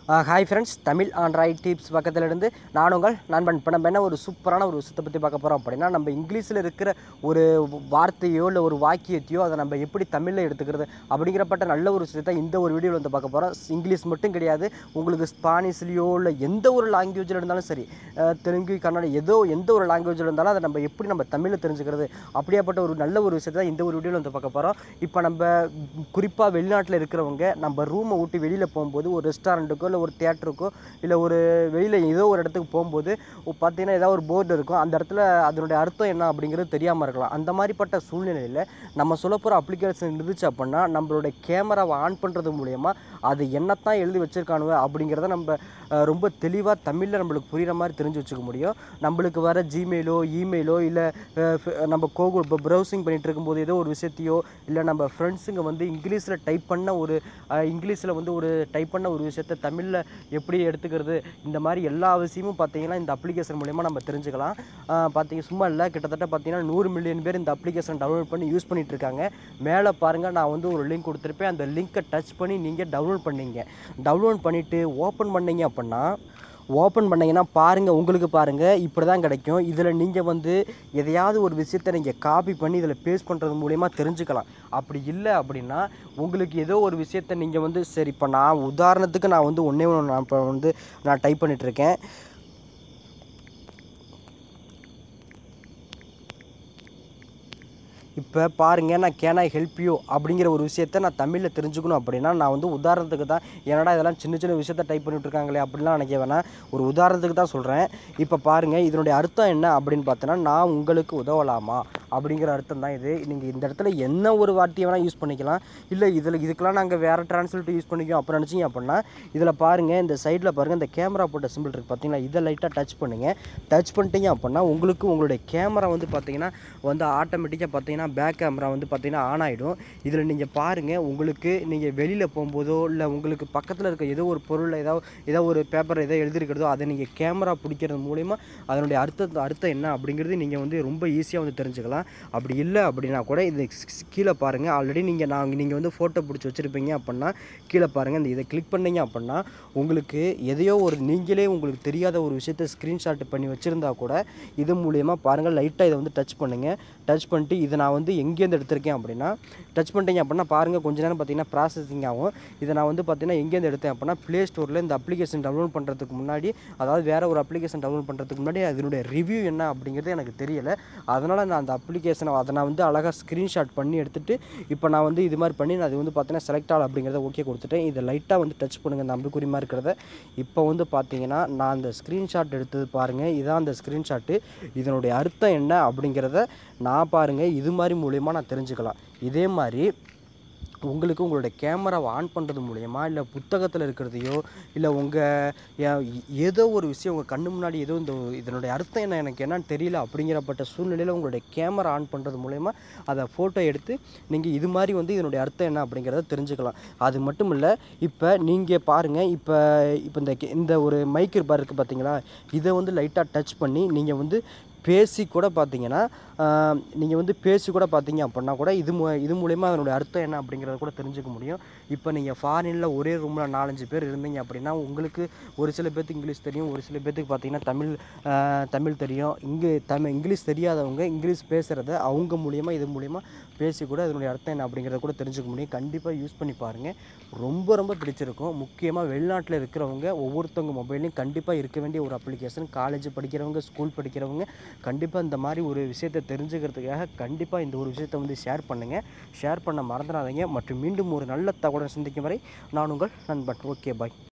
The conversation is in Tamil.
hi friends Tamil Android tips பக்கத்தில் இருந்து நான் உங்கள் நண்பன் இப்போ நம்ம என்ன ஒரு சூப்பரான ஒரு விஷயத்தை பற்றி பார்க்க போகிறோம் அப்படின்னா நம்ம இங்கிலீஷில் இருக்கிற ஒரு வார்த்தையோ இல்லை ஒரு வாக்கியத்தையோ அதை நம்ம எப்படி தமிழில் எடுத்துக்கிறது அப்படிங்கிறப்பட்ட நல்ல ஒரு விஷயத்தை இந்த ஒரு வீடியோவில் வந்து பார்க்க போகிறோம் இங்கிலீஷ் மட்டும் கிடையாது உங்களுக்கு ஸ்பானிஷ்லேயோ இல்லை எந்த ஒரு லாங்குவேஜில் இருந்தாலும் சரி அஹ், தெலுங்கு கன்னடம் ஏதோ எந்த ஒரு லாங்குவேஜில் இருந்தாலும் அதை நம்ம எப்படி நம்ம தமிழில் தெரிஞ்சுக்கிறது அப்படியாப்பட்ட ஒரு நல்ல ஒரு விஷயத்தை தான் இந்த ஒரு வீடியோவில் வந்து பார்க்க போகிறோம் இப்போ நம்ம குறிப்பாக வெளிநாட்டில் இருக்கிறவங்க நம்ம ரூமை விட்டு வெளியில் போகும்போது ஒரு ரெஸ்டாரண்ட்டுக்கோ இல்லை ஒரு தியேட்டருக்கோ இல்லை ஒரு வெளியில் ஏதோ ஒரு இடத்துக்கு போகும்போது ஒ- பார்த்தீங்கன்னா ஏதாவது ஒரு போர்டு இருக்கும் அந்த இடத்துல அதனுடைய அர்த்தம் என்ன அப்படிங்கிறது தெரியாமல் இருக்கலாம் அந்த மாதிரிப்பட்ட சூழ்நிலையில் நம்ம சொல்ல போகிற அப்ளிகேஷன் இருந்துச்சு அப்படின்னா நம்மளோட கேமராவை ஆன் பண்ணுறது மூலயமா அது என்னத்தான் எழுதி வச்சிருக்கானுவ அப்படிங்கிறத நம்ம அஹ், ரொம்ப தெளிவாக தமிழில் நம்மளுக்கு புரிகிற மாதிரி தெரிஞ்சு வச்சுக்க முடியும் நம்மளுக்கு வர ஜிமெயிலோ இமெயிலோ இல்லை நம்ம கோகுல் இப்போ ப்ரௌசிங் பண்ணிட்டு இருக்கும்போது ஏதோ ஒரு விஷயத்தையோ இல்லை நம்ம ஃப்ரெண்ட்ஸுங்க வந்து இங்கிலீஷில் டைப் பண்ண ஒரு இங்கிலீஷில் வந்து ஒரு டைப் பண்ண ஒரு விஷயத்தை தமிழில் எப்படி எடுத்துக்கிறது இந்த மாதிரி எல்லா விஷயமும் பார்த்தீங்கன்னா இந்த அப்ளிகேஷன் மூலயமா நம்ம தெரிஞ்சுக்கலாம் அஹ், பார்த்தீங்க சும்மா இல்லை கிட்டத்தட்ட பார்த்தீங்கன்னா நூறு மில்லியன் பேர் இந்த அப்ளிகேஷன் டவுன்லோட் பண்ணி யூஸ் பண்ணிட்டு இருக்காங்க மேலே பாருங்கள் நான் வந்து ஒரு லிங்க் கொடுத்துருப்பேன் அந்த லிங்க்கை டச் பண்ணி நீங்கள் டவுன்லோட் பண்ணீங்க டவுன்லோட் பண்ணிவிட்டு ஓப்பன் பண்ணீங்க அப்படின்னா ஓப்பன் பண்ணீங்கன்னா பாருங்கள் உங்களுக்கு பாருங்கள் இப்படி தான் கிடைக்கும் இதில் நீங்கள் வந்து எதையாவது ஒரு விஷயத்தை நீங்கள் காப்பி பண்ணி இதில் பேஸ்ட் பண்ணுறது மூலயமா தெரிஞ்சுக்கலாம் அப்படி இல்லை அப்படின்னா உங்களுக்கு ஏதோ ஒரு விஷயத்தை நீங்கள் வந்து சரி இப்போ நான் உதாரணத்துக்கு நான் வந்து ஒன்றே ஒன்று நான் இப்போ வந்து நான் டைப் பண்ணிட்டு இருக்கேன் இப்போ பாருங்கள் நான் கேன் ஐ ஹெல்ப் யூ அப்படிங்கிற ஒரு விஷயத்த நான் தமிழில் தெரிஞ்சுக்கணும் அப்படின்னா நான் வந்து உதாரணத்துக்கு தான் என்னடா இதெல்லாம் சின்ன சின்ன விஷயத்த டைப் பண்ணிட்டு இருக்காங்களே அப்படிலாம் நினைக்க வேணாம் ஒரு உதாரணத்துக்கு தான் சொல்கிறேன் இப்போ பாருங்கள் இதனுடைய அர்த்தம் என்ன அப்படின்னு பார்த்தோன்னா நான் உங்களுக்கு உதவலாமா அப்படிங்கிற அர்த்தம் தான் இது நீங்கள் இந்த இடத்துல என்ன ஒரு வார்த்தையை வேணால் யூஸ் பண்ணிக்கலாம் இல்லை இதில் இதுக்கெல்லாம் நாங்கள் வேறு டிரான்ஸ்லேட் யூஸ் பண்ணிக்கோம் அப்புறம் நினச்சிங்க அப்படின்னா இதில் பாருங்கள் இந்த சைடில் பாருங்கள் இந்த கேமரா போட்ட சிம்பிள் இருக்குது பார்த்தீங்களா இதை லைட்டாக டச் பண்ணுங்கள் டச் பண்ணிட்டீங்க அப்படின்னா உங்களுக்கு உங்களுடைய கேமரா வந்து பார்த்தீங்கன்னா வந்து ஆட்டோமேட்டிக்காக பார்த்தீங்கன்னா பேக் கேமரா வந்து பார்த்தீங்கன்னா ஆன் ஆகிடும் இதில் நீங்கள் பாருங்கள் உங்களுக்கு நீங்கள் வெளியில் போகும்போதோ இல்லை உங்களுக்கு பக்கத்தில் இருக்க ஏதோ ஒரு பொருளில் ஏதோ ஏதோ ஒரு பேப்பர் ஏதோ எழுதிருக்கிறதோ அதை நீங்கள் கேமரா பிடிக்கிறது மூலிமா அதனுடைய அர்த்தம் அர்த்தம் என்ன அப்படிங்கிறது நீங்கள் வந்து ரொம்ப ஈஸியாக வந்து தெரிஞ்சுக்கலாம் அப்படி இல்லை அப்படின்னா கூட இது ஸ்- கீழே பாருங்கள் ஆல்ரெடி நீங்கள் நான் நீங்கள் வந்து ஃபோட்டோ பிடிச்சி வச்சுருப்பீங்க அப்படின்னா கீழே பாருங்கள் இந்த இதை கிளிக் பண்ணீங்க அப்படின்னா உங்களுக்கு எதையோ ஒரு நீங்களே உங்களுக்கு தெரியாத ஒரு விஷயத்தை ஸ்க்ரீன்ஷாட் பண்ணி வச்சுருந்தா கூட இது மூலியமாக பாருங்கள் லைட்டாக இதை வந்து டச் பண்ணுங்கள் டச் பண்ணிட்டு இதை நான் வந்து எங்கேருந்து எடுத்திருக்கேன் அப்படின்னா டச் பண்ணிட்டீங்க அப்படின்னா பாருங்கள் கொஞ்ச நேரம் பார்த்தீங்கன்னா ப்ராசஸிங் ஆகும் இதை நான் வந்து பார்த்தீங்கன்னா எங்கேருந்து எடுத்தேன் அப்படின்னா ப்ளே ஸ்டோரில் இந்த அப்ளிகேஷன் டவுன்லோட் பண்ணுறதுக்கு முன்னாடி அதாவது வேறு ஒரு அப்ளிகேஷன் டவுன்லோட் பண்ணுறதுக்கு முன்னாடி அதனுடைய ரிவ்யூ என்ன அப்படிங்கிறது எனக்கு தெரியலை அதனால் நான் அந்த அப்ளிகேஷனை அதை நான் வந்து அழகாக ஸ்க்ரீன்ஷாட் பண்ணி எடுத்துகிட்டு இப்போ நான் வந்து இது மாதிரி பண்ணி நான் அது வந்து பார்த்தீங்கன்னா செலக்ட் ஆகல அப்படிங்கிறத ஓகே கொடுத்துட்டேன் இதை லைட்டாக வந்து டச் பண்ணுங்கள் இந்த அம்புக்குறி மாதிரி இருக்கிறத இப்போ வந்து பார்த்தீங்கன்னா நான் அந்த ஸ்க்ரீன்ஷாட் எடுத்தது பாருங்கள் இதான் அந்த ஸ்க்ரீன்ஷாட்டு இதனுடைய அர்த்தம் என்ன அப்படிங்கிறத நான் பாருங்கள் இது மாதிரி மூலயமா நான் தெரிஞ்சுக்கலாம் இதே மாதிரி உங்களுக்கு உங்களோட கேமராவை ஆன் பண்ணுறது மூலயமா இல்லை புத்தகத்தில் இருக்கிறதையோ இல்லை உங்கள் ஏதோ ஒரு விஷயம் உங்கள் கண்ணு முன்னாடி ஏதோ இந்த இதனுடைய அர்த்தம் என்ன எனக்கு என்னன்னு தெரியல அப்படிங்கிறப்பட்ட சூழ்நிலையில் உங்களுடைய கேமரா ஆன் பண்ணுறது மூலயமா அதை ஃபோட்டோ எடுத்து நீங்கள் இது மாதிரி வந்து இதனுடைய அர்த்தம் என்ன அப்படிங்கிறத தெரிஞ்சுக்கலாம் அது மட்டும் இல்லை இப்போ நீங்கள் பாருங்கள் இப்போ இப்போ இந்த கே- இந்த ஒரு மைக் இருப்பார் இருக்குது பார்த்தீங்களா இதை வந்து லைட்டாக டச் பண்ணி நீங்கள் வந்து பேசி கூட பார்த்தீங்கன்னா நீங்கள் வந்து பேசி கூட பார்த்தீங்க அப்படின்னா கூட இது மூ இது மூலயமா அதனுடைய அர்த்தம் என்ன அப்படிங்கிறத கூட தெரிஞ்சுக்க முடியும் இப்போ நீங்கள் ஃபாரினில் ஒரே ரூமில் நாலஞ்சு பேர் இருந்தீங்க அப்படின்னா உங்களுக்கு ஒரு சில பேர்த்துக்கு இங்கிலீஷ் தெரியும் ஒரு சில பேர்த்துக்கு பார்த்தீங்கன்னா தமிழ் ஆஹ், தமிழ் தெரியும் இங்கே தமிழ் இங்கிலீஷ் தெரியாதவங்க இங்கிலீஷ் பேசுகிறத அவங்க மூலியமா இது மூலியமா பேசி கூட அதனுடைய அர்த்தம் என்ன அப்படிங்கிறத கூட தெரிஞ்சுக்க முடியும் கண்டிப்பாக யூஸ் பண்ணி பாருங்கள் ரொம்ப ரொம்ப பிடிச்சிருக்கும் முக்கியமாக வெளிநாட்டில் இருக்கிறவங்க ஒவ்வொருத்தவங்க மொபைல்லையும் கண்டிப்பாக இருக்க வேண்டிய ஒரு அப்ளிகேஷன் காலேஜ் படிக்கிறவங்க ஸ்கூல் படிக்கிறவங்க கண்டிப்பாக இந்த மாதிரி ஒரு விஷயத்தை தெரிஞ்சுக்கிறதுக்காக கண்டிப்பாக இந்த ஒரு விஷயத்தை வந்து ஷேர் பண்ணுங்கள் ஷேர் பண்ண மறந்துடாதீங்க மற்றும் மீண்டும் ஒரு நல்ல தகவலுடன் சந்திக்கும் வரை நான் உங்கள் நண்பன் ஓகே பாய்